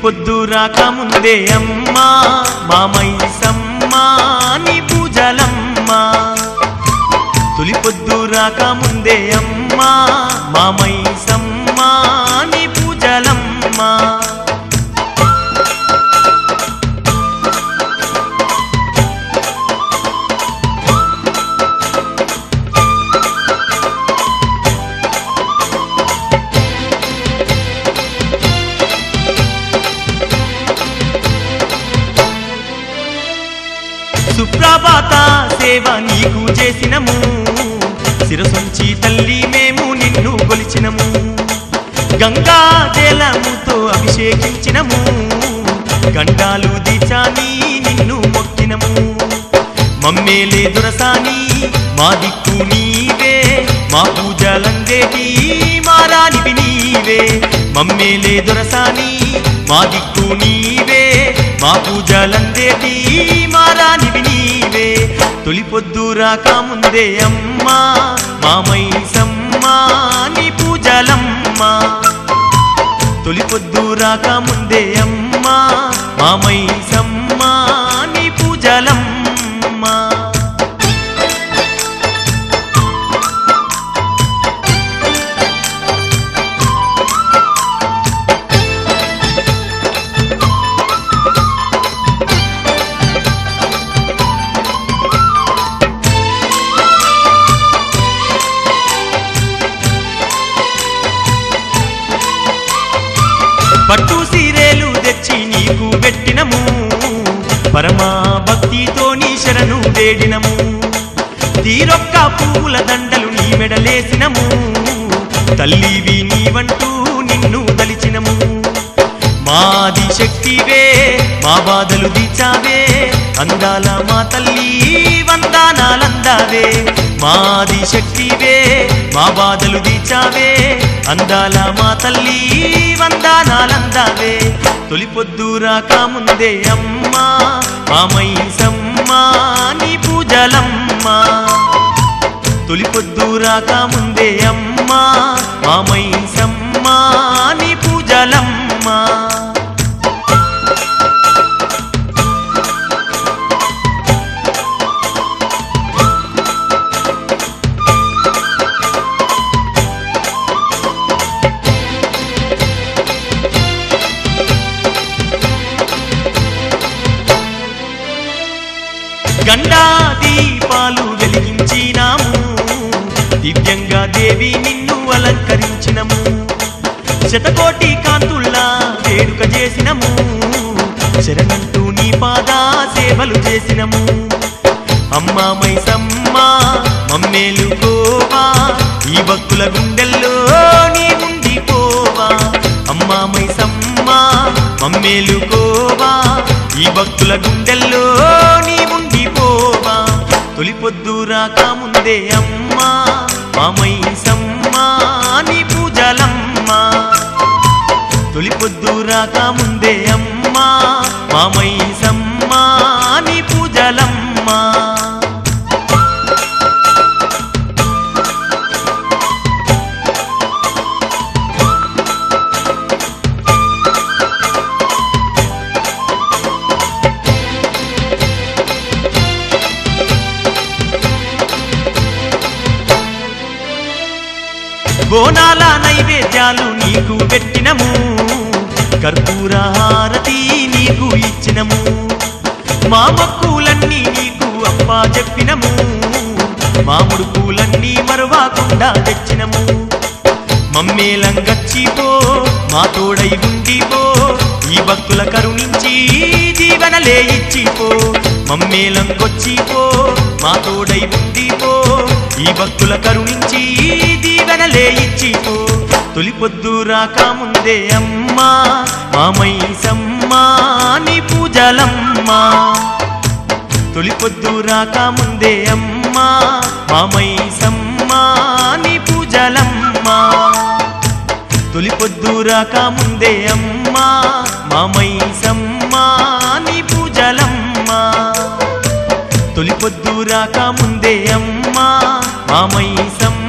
పొద్దు రాకముందే అమ్మా మామైసమ్మా నీ పూజలమ్మా తొలి పొద్దు రాకముందే అమ్మా మామైసమ్మా నీ పూజలమ్మా సుప్రభాత సేవ నీకు చేసినము శిరసుంచి తల్లి మేము నిన్ను కొలిచినము గంగా జలముతో అభిషేకించినము గండాలు దిచాని నిన్ను మొక్కినము మమ్మేలే దురసాని మా దిక్కు నీవే మా పూజలందేటి మారానివి నీవే మమ్మేలే దొరసాని మా దిక్కు నీవే మా పూజలందేటి మారానివి నీవే తొలి పొద్దు రాకముందే అమ్మా మామైసమ్మా నీ పూజలమ్మా తొలి పొద్దు రాకముందే అమ్మా మామైసమ్మా నీ పూజలమ్మా పట్టు సీరేలు తెచ్చి నీకు పెట్టినము పరమా భక్తితో నీ శరణు వేడినము తీరొక్క పువ్వుల దండలు నీ మెడలేసినము తల్లివి నీవంటూ నిన్ను దలిచినము మాది శక్తివే మా బాధలు తీర్చావే అందాల మా తల్లి వందానాలందావే మాది శక్తివే మా బాధలు తీర్చావే అందాల మా తల్లి వందానాలందావే తొలి పొద్దు రాకముందే అమ్మా మామైసమ్మా నీ పూజలమ్మా తొలి పొద్దు రాకముందే అమ్మా మామైసమ్మా నీ పూజలమ్మా గండా దీపాలు వెలిగించినాము దివ్యంగా దేవి నిన్ను అలంకరించినము శతకోటి కాంతుల్లా వేడుక చేసినము శరణంటూ నీ పాదా సేవలు చేసినము అమ్మా మైసమ్మా మమ్మేలుకోవా ఈ భక్తుల గుండెల్లో నీ ఉండిపోవా అమ్మా మైసమ్మా మమ్మేలుకోవా ఈ భక్తుల గుండెల్లో నీ ఉండిపోవా తొలి పొద్దు రాకముందే అమ్మా మామైసమ్మా నీ పూజలమ్మా తొలి పొద్దు రాకముందే అమ్మా మామైసమ్మా నీ పూజలమ్మా బోనాల నైవేద్యాలు నీకు పెట్టినము కర్పూర హారతి నీకు ఇచ్చినము మా మొక్కులన్నీ నీకు అప్పా చెప్పినము మామిడి పూలన్నీ మరువాకుండా తెచ్చినము మమ్మేలంగచ్చిపో మా తోడై ఉండిపో ఈ భక్తుల కరుణించి జీవనలే ఇచ్చిపో మమ్మేలంగొచ్చిపో మా తోడై ఉండిపో ఈ భక్తుల కరుణించి దీవెనలే ఇచ్చిపో తొలి పొద్దు రాకముందే అమ్మా మామైసమ్మా నీ పూజలమ్మా తొలి పొద్దు రాకముందే అమ్మా మామైసమ్మా నీ పూజలమ్మా తొలి పొద్దు రాకముందే అమ్మా మామైసమ్మా నీ పూజలమ్మా తొలి పొద్దు రాకముందే అమ్మా మామైసమ్మ